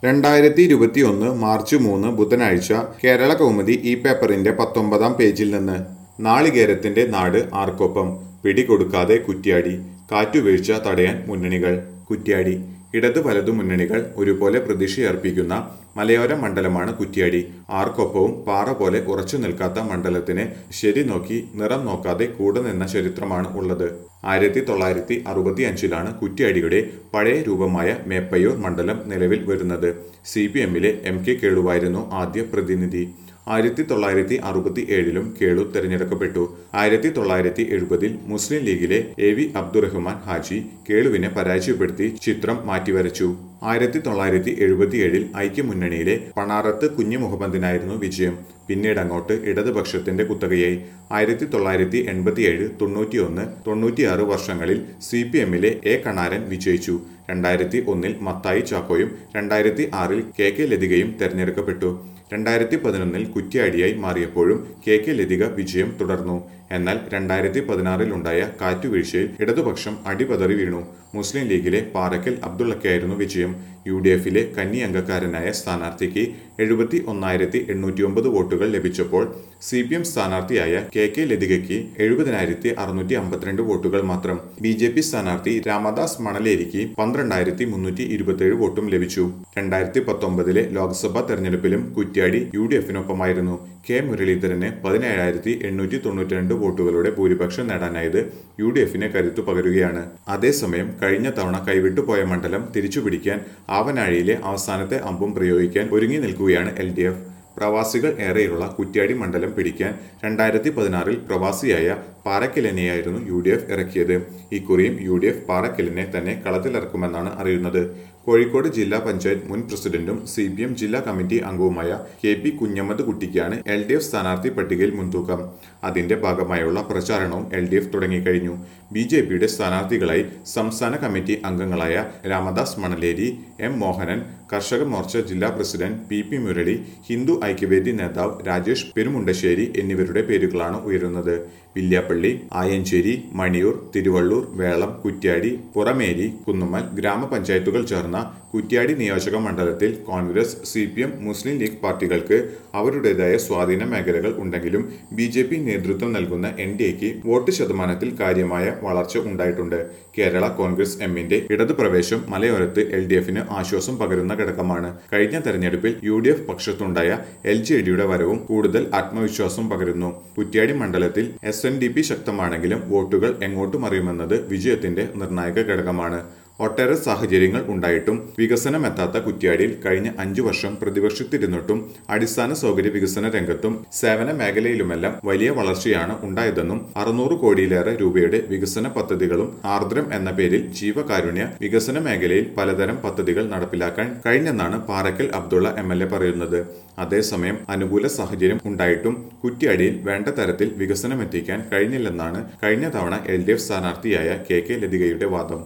രണ്ടായിരത്തി ഇരുപത്തിയൊന്ന് മാർച്ച് മൂന്ന് ബുധനാഴ്ച കേരള കൗമുദി ഈ പേപ്പറിന്റെ പത്തൊമ്പതാം പേജിൽ നിന്ന് നാളികേരത്തിന്റെ നാട് ആർക്കൊപ്പം പിടികൊടുക്കാതെ കുറ്റ്യാടി കാറ്റുവീഴ്ച തടയാൻ മുന്നണികൾ കുറ്റ്യാടി ഇടത് വലതു മുന്നണികൾ ഒരുപോലെ പ്രതീക്ഷയർപ്പിക്കുന്ന മലയോര മണ്ഡലമാണ് കുറ്റ്യാടി ആർക്കൊപ്പവും പാറ പോലെ ഉറച്ചു നിൽക്കാത്ത മണ്ഡലത്തിന് ശരി നോക്കി നിറം നോക്കാതെ കൂടെ നിന്ന ചരിത്രമാണ് ഉള്ളത് ആയിരത്തി തൊള്ളായിരത്തി അറുപത്തി അഞ്ചിലാണ് കുറ്റ്യാടിയുടെ പഴയ രൂപമായ മേപ്പയ്യൂർ മണ്ഡലം നിലവിൽ വരുന്നത് സി പി എമ്മിലെ എം കെ കേളുവായിരുന്നു ആദ്യ പ്രതിനിധി ആയിരത്തി തൊള്ളായിരത്തി അറുപത്തി ഏഴിലും കേളു തെരഞ്ഞെടുക്കപ്പെട്ടു ആയിരത്തി തൊള്ളായിരത്തി എഴുപതിൽ മുസ്ലിം ലീഗിലെ എ വി അബ്ദുറഹ്മാൻ ഹാജി കേളുവിനെ പരാജയപ്പെടുത്തി ചിത്രം മാറ്റിവരച്ചു ആയിരത്തി തൊള്ളായിരത്തി എഴുപത്തിയേഴിൽ ഐക്യമുന്നണിയിലെ പണാറത്ത് കുഞ്ഞു മുഹമ്മദിനായിരുന്നു വിജയം പിന്നീട് അങ്ങോട്ട് ഇടതുപക്ഷത്തിന്റെ കുത്തകയായി ആയിരത്തി തൊള്ളായിരത്തി എൺപത്തിയേഴ് തൊണ്ണൂറ്റിയൊന്ന് തൊണ്ണൂറ്റിയാറ് വർഷങ്ങളിൽ സി പി എമ്മിലെ എ കണാരൻ വിജയിച്ചു രണ്ടായിരത്തി ഒന്നിൽ മത്തായി ചാക്കോയും രണ്ടായിരത്തി ആറിൽ കെ കെ ലതികയും തെരഞ്ഞെടുക്കപ്പെട്ടു രണ്ടായിരത്തി പതിനൊന്നിൽ കുറ്റ്യാടിയായി മാറിയപ്പോഴും കെ കെ ലതിക വിജയം തുടർന്നു എന്നാൽ രണ്ടായിരത്തി പതിനാറിലുണ്ടായ കാറ്റുവീഴ്ചയിൽ ഇടതുപക്ഷം അടിപതറി വീണു മുസ്ലിം ലീഗിലെ പാറക്കൽ അബ്ദുള്ളക്കായിരുന്നു വിജയം യു ഡി എഫിലെ കന്നി അംഗക്കാരനായ സ്ഥാനാർത്ഥിക്ക് എഴുപത്തി ഒന്നായിരത്തി എണ്ണൂറ്റി ഒമ്പത് വോട്ടുകൾ ലഭിച്ചപ്പോൾ സി പി എം സ്ഥാനാർത്ഥിയായ കെ കെ ലതികയ്ക്ക് എഴുപതിനായിരത്തി അറുന്നൂറ്റി അമ്പത്തിരണ്ട് വോട്ടുകൾ മാത്രം ബി ജെ പി സ്ഥാനാർത്ഥി രാമദാസ് മണലേരിക്ക് പന്ത്രണ്ടായിരത്തി മുന്നൂറ്റി ഇരുപത്തിയേഴ് വോട്ടും ലഭിച്ചു രണ്ടായിരത്തി പത്തൊമ്പതിലെ ലോക്സഭാ തെരഞ്ഞെടുപ്പിലും കുറ്റ്യാടി യു ഡി എഫിനൊപ്പമായിരുന്നു കെ മുരളീധരന് പതിനേഴായിരത്തി എണ്ണൂറ്റി തൊണ്ണൂറ്റിരണ്ട് വോട്ടുകളുടെ ഭൂരിപക്ഷം നേടാനായത് യു ഡി എഫിന് കരുത്തു പകരുകയാണ് അതേസമയം കഴിഞ്ഞ തവണ കൈവിട്ടുപോയ മണ്ഡലം തിരിച്ചുപിടിക്കാൻ ആവനാഴിയിലെ അവസാനത്തെ അമ്പും പ്രയോഗിക്കാൻ ഒരുങ്ങി നിൽക്കുകയാണ് എൽ ഡി എഫ് പ്രവാസികൾ ഏറെയുള്ള കുറ്റ്യാടി മണ്ഡലം പിടിക്കാൻ രണ്ടായിരത്തി പതിനാറിൽ പ്രവാസിയായ പാറക്കലിനെയായിരുന്നു യു ഡി എഫ് ഇറക്കിയത് ഇക്കുറിയും യു ഡി എഫ് പാറക്കലിനെ തന്നെ കളത്തിലിറക്കുമെന്നാണ് അറിയുന്നത് കോഴിക്കോട് ജില്ലാ പഞ്ചായത്ത് മുൻ പ്രസിഡന്റും സി പി എം ജില്ലാ കമ്മിറ്റി അംഗവുമായ കെ പി കുഞ്ഞമ്മദ് കുട്ടിക്കാണ് എൽ ഡി എഫ് സ്ഥാനാർത്ഥി പട്ടികയിൽ മുൻതൂക്കം അതിന്റെ ഭാഗമായുള്ള പ്രചാരണവും എൽ ഡി എഫ് തുടങ്ങിക്കഴിഞ്ഞു ബി ജെ പിയുടെ സ്ഥാനാർത്ഥികളായി സംസ്ഥാന കമ്മിറ്റി അംഗങ്ങളായ രാമദാസ് മണലേരി എം മോഹനൻ കർഷക മോർച്ച ജില്ലാ president P P Murali Hindu Aikyavedi നേതാവ് രാജേഷ് പെരുമുണ്ടശ്ശേരി എന്നിവരുടെ പേരുകളാണ് ഉയരുന്നത് വില്യാപ്പള്ളി ആയഞ്ചേരി മണിയൂർ തിരുവള്ളൂർ വേളം കുറ്റ്യാടി പുറമേരി കുന്നുമ്മൽ ഗ്രാമപഞ്ചായത്തുകൾ ചേർന്ന കുറ്റ്യാടി നിയോജക മണ്ഡലത്തിൽ Congress C P M Muslim league പാർട്ടികൾക്ക് അവരുടേതായ സ്വാധീന മേഖലകൾ ഉണ്ടെങ്കിലും ബി ജെ പി നേതൃത്വം നൽകുന്ന എൻ ഡി എക്ക് വോട്ട് ശതമാനത്തിൽ കാര്യമായ വളർച്ച ഉണ്ടായിട്ടുണ്ട് കേരള കോൺഗ്രസ് എമ്മിന്റെ ഇടതു പ്രവേശം മലയോരത്ത് എൽ ഡി എഫിന് ആശ്വാസം പകരുന്ന ഘടകമാണ് കഴിഞ്ഞ തെരഞ്ഞെടുപ്പിൽ യു ഡി എഫ് പക്ഷത്തുണ്ടായ എൽ ജെ ഡിയുടെ വരവും കൂടുതൽ ആത്മവിശ്വാസം പകരുന്നു കുറ്റ്യാടി മണ്ഡലത്തിൽ എസ് എൻ ഡി പി ശക്തമാണെങ്കിലും വോട്ടുകൾ എങ്ങോട്ട് മറിയുമെന്നത് വിജയത്തിന്റെ നിർണായക ഘടകമാണ് ഒട്ടേറെ സാഹചര്യങ്ങൾ ഉണ്ടായിട്ടും വികസനമെത്താത്ത കുറ്റ്യാടിയിൽ കഴിഞ്ഞ അഞ്ചു വർഷം പ്രതിപക്ഷത്തിരുന്നിട്ടും അടിസ്ഥാന സൗകര്യ വികസന രംഗത്തും സേവന മേഖലയിലുമെല്ലാം വലിയ വളർച്ചയാണ് ഉണ്ടായതെന്നും അറുന്നൂറ് കോടിയിലേറെ രൂപയുടെ വികസന പദ്ധതികളും ആർദ്രം എന്ന പേരിൽ ജീവകാരുണ്യ വികസന മേഖലയിൽ പലതരം പദ്ധതികൾ നടപ്പിലാക്കാൻ കഴിഞ്ഞെന്നാണ് Parakkal Abdulla M L A പറയുന്നത് അതേസമയം അനുകൂല സാഹചര്യം ഉണ്ടായിട്ടും കുറ്റ്യാടിയിൽ വേണ്ട തരത്തിൽ വികസനമെത്തിക്കാൻ കഴിഞ്ഞില്ലെന്നാണ് കഴിഞ്ഞ തവണ എൽ ഡി എഫ് സ്ഥാനാർത്ഥിയായ കെ കെ ലതികയുടെ വാദം